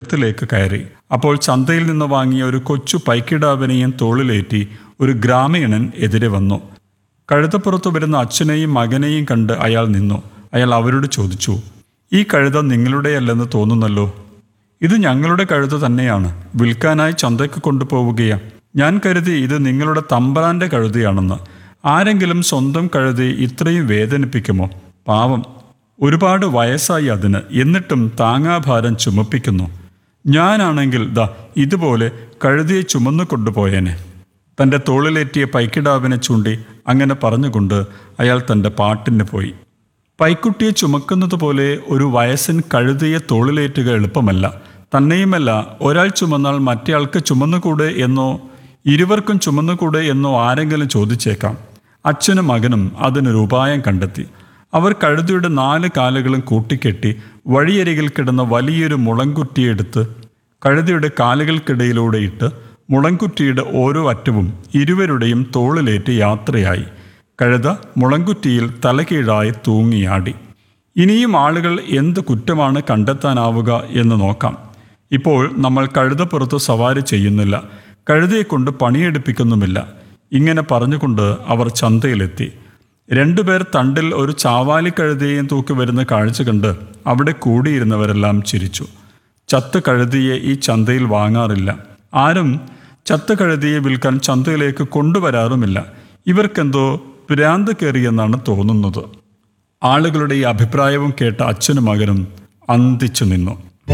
തൊഴുത്തിലേക്ക് കയറി അപ്പോൾ ചന്തയിൽ നിന്ന് വാങ്ങിയ ഒരു കൊച്ചു പൈക്കിടാവിനെയും തോളിലേറ്റി ഒരു ഗ്രാമീണൻ എതിരെ വന്നു കഴുതപ്പുറത്ത് വരുന്ന അച്ഛനെയും മകനെയും കണ്ട് അയാൾ നിന്നു അയാൾ അവരോട് ചോദിച്ചു ഈ കഴുത നിങ്ങളുടെയല്ലെന്ന് തോന്നുന്നല്ലോ ഇത് ഞങ്ങളുടെ കഴുത തന്നെയാണ് വിൽക്കാനായി ചന്തയ്ക്ക് കൊണ്ടുപോവുകയാണ് ഞാൻ കരുതി ഇത് നിങ്ങളുടെ തമ്പ്രാന്റെ കഴുതയാണെന്ന് ആരെങ്കിലും സ്വന്തം കഴുതി ഇത്രയും വേദനിപ്പിക്കുമോ പാവം ഒരുപാട് വയസ്സായി അതിന് എന്നിട്ടും താങ്ങാഭാരം ചുമപ്പിക്കുന്നു ഞാനാണെങ്കിൽ ദാ ഇതുപോലെ കഴുതിയെ ചുമന്നു കൊണ്ടുപോയേനെ തൻ്റെ തോളിലേറ്റിയ പൈക്കിടാവിനെ ചൂണ്ടി അങ്ങനെ പറഞ്ഞുകൊണ്ട് അയാൾ തൻ്റെ പാട്ടിന് പോയി പൈക്കുട്ടിയെ ചുമക്കുന്നത് പോലെ ഒരു വയസ്സൻ കഴുതിയെ തോളിലേറ്റുക എളുപ്പമല്ല തന്നെയുമല്ല ഒരാൾ ചുമന്നാൽ മറ്റേയാൾക്ക് ചുമന്നുകൂടെ എന്നോ ഇരുവർക്കും ചുമന്നുകൂടെ എന്നോ ആരെങ്കിലും ചോദിച്ചേക്കാം അച്ഛനും മകനും അതിനൊരു ഉപായം കണ്ടെത്തി അവർ കഴുതിയുടെ നാല് കാലുകളും കൂട്ടിക്കെട്ടി വഴിയരികിൽ കിടന്ന വലിയൊരു മുളങ്കുറ്റിയെടുത്ത് കഴുതിയുടെ കാലുകൾക്കിടയിലൂടെ ഇട്ട് മുളങ്കുറ്റിയുടെ ഓരോ അറ്റവും ഇരുവരുടെയും തോളിലേറ്റ് യാത്രയായി കഴുത മുളങ്കുറ്റിയിൽ തലകീഴായി തൂങ്ങിയാടി ഇനിയും ആളുകൾ എന്ത് കുറ്റമാണ് കണ്ടെത്താനാവുക എന്ന് നോക്കാം ഇപ്പോൾ നമ്മൾ കഴുതപ്പുറത്ത് സവാരി ചെയ്യുന്നില്ല കഴുതയെക്കൊണ്ട് പണിയെടുപ്പിക്കുന്നുമില്ല ഇങ്ങനെ പറഞ്ഞുകൊണ്ട് അവർ ചന്തയിലെത്തി രണ്ടുപേർ തണ്ടിൽ ഒരു ചാവാലി കഴുതയെയും തൂക്കി വരുന്ന കാഴ്ച കണ്ട് അവിടെ കൂടിയിരുന്നവരെല്ലാം ചിരിച്ചു ചത്ത കഴുതിയെ ഈ ചന്തയിൽ വാങ്ങാറില്ല ആരും ചത്ത കഴുതിയെ വിൽക്കാൻ ചന്തയിലേക്ക് കൊണ്ടുവരാറുമില്ല ഇവർക്കെന്തോ ഭ്രാന്ത് കയറിയെന്നാണ് തോന്നുന്നത് ആളുകളുടെ ഈ അഭിപ്രായവും കേട്ട അച്ഛനും മകനും അന്തിച്ചു നിന്നു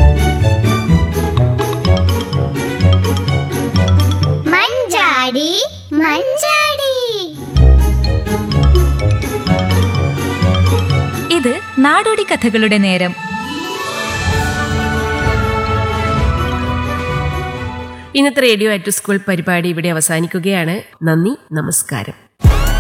മഞ്ചാടി മഞ്ചാടി ഇത് നാടോടി കഥകളുടെ നേരം ഇന്നത്തെ റേഡിയോ അറ്റ് സ്കൂൾ പരിപാടി ഇവിടെ അവസാനിക്കുകയാണ് നന്ദി നമസ്കാരം